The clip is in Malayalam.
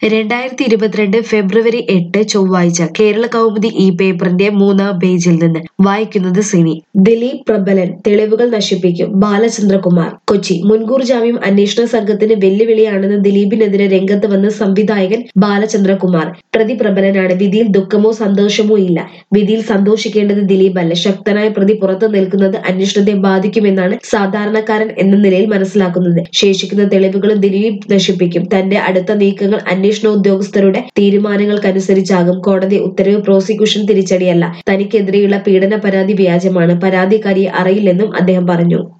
രണ്ടായിരത്തി ഇരുപത്തിരണ്ട് ഫെബ്രുവരി എട്ട് ചൊവ്വാഴ്ച കേരള കൗമുദി ഈ പേപ്പറിന്റെ മൂന്നാം പേജിൽ നിന്ന് വായിക്കുന്നത് സിനി ദിലീപ് പ്രബലൻ തെളിവുകൾ നശിപ്പിക്കും ബാലചന്ദ്രകുമാർ കൊച്ചി മുൻകൂർ ജാമ്യം അന്വേഷണ സംഘത്തിന് വെല്ലുവിളിയാണെന്ന് ദിലീപിനെതിരെ രംഗത്ത് വന്ന സംവിധായകൻ ബാലചന്ദ്രകുമാർ പ്രതി പ്രബലനാണ് വിധിയിൽ ദുഃഖമോ സന്തോഷമോ ഇല്ല വിധിയിൽ സന്തോഷിക്കേണ്ടത് ദിലീപല്ല ശക്തനായ പ്രതി പുറത്തു നിൽക്കുന്നത് അന്വേഷണത്തെ ബാധിക്കുമെന്നാണ് സാധാരണക്കാരൻ എന്ന നിലയിൽ മനസ്സിലാക്കുന്നത് ശേഷിക്കുന്ന തെളിവുകളും ദിലീപ് നശിപ്പിക്കും തന്റെ അടുത്ത നീക്കങ്ങൾ അന്വേഷണ ഉദ്യോഗസ്ഥരുടെ തീരുമാനങ്ങൾക്കനുസരിച്ചാകും കോടതി ഉത്തരവ് പ്രോസിക്യൂഷൻ തിരിച്ചടിയല്ല തനിക്കെതിരെയുള്ള പീഡന പരാതി വ്യാജമാണ് പരാതിക്കാരിയെ അറിയില്ലെന്നും അദ്ദേഹം പറഞ്ഞു